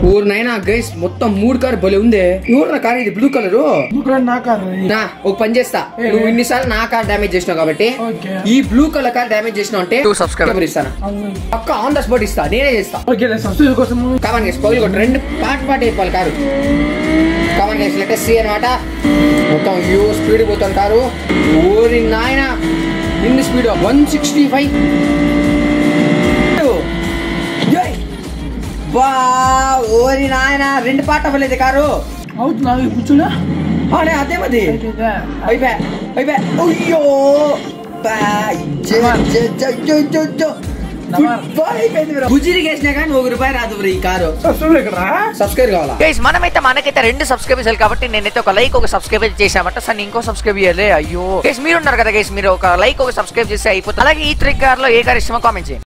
ఊరినైనా guys మొత్తం మూడు car భలే ఉంది ఊరిన కార్ ఇది బ్లూ కలర్ ఇప్పుడు నా కారు నా ఒక పని చేస్తా నువ్వు ఇన్నిసార్లు నా కార్ డ్యామేజ్ చేసినావు కాబట్టి ఓకే ఈ బ్లూ కలర్ కార్ డ్యామేజ్ చేసినావు అంటే టూ సబ్స్క్రైబర్ ఇస్తాను పక్క ఆన్ ద స్పాట్ ఇస్తా నేనే చేస్తా ఓకే సబ్సిడీ కోసం కామన్ గైస్ పగులు కొట్టి రెండు పాట పాట అయిపోవాలి car common guys letter C అనమాట మొత్తం యూ స్పీడ్ పోతాను కారు ఊరి నాయన ఇన్ని స్పీడ్ వన్ సిక్స్టీ ఫైవ్ బా ఓరి నాయన రెండు పాట అవ్వలేదు కారు అవుతున్నా కూర్చోడా అనే అదే మది అయిపోయా అయిపోయా అయ్యో బా, జ, జ, జ, జ, జ, జ. ఫుట్బాల్ అయిపోయింది బ్రో. గుజిరికి వేసినా కానీ ఒక రూపాయి రాదు బ్రో ఈ కారు సబ్సిడీ ఇక్కడ సబ్స్క్రైబ్ కావాలా గైస్ మనమైతే మనకైతే రెండు సబ్స్క్రైబర్స్ కాబట్టి నేనైతే ఒక లైక్ ఒక సబ్స్క్రైబ్ చేసామంట సార్ ఇంకో సబ్స్క్రైబ్ చేయలే అయ్యో గైస్ మీరు ఉన్నారు కదా గైస్ మీరు ఒక లైక్ ఒక సబ్స్క్రైబ్ చేస్తే అయిపోతుంది అలాగే ఈ త్రీ కార్ లో ఏ కార్ ఇష్టమో కామెంట్ చేయండి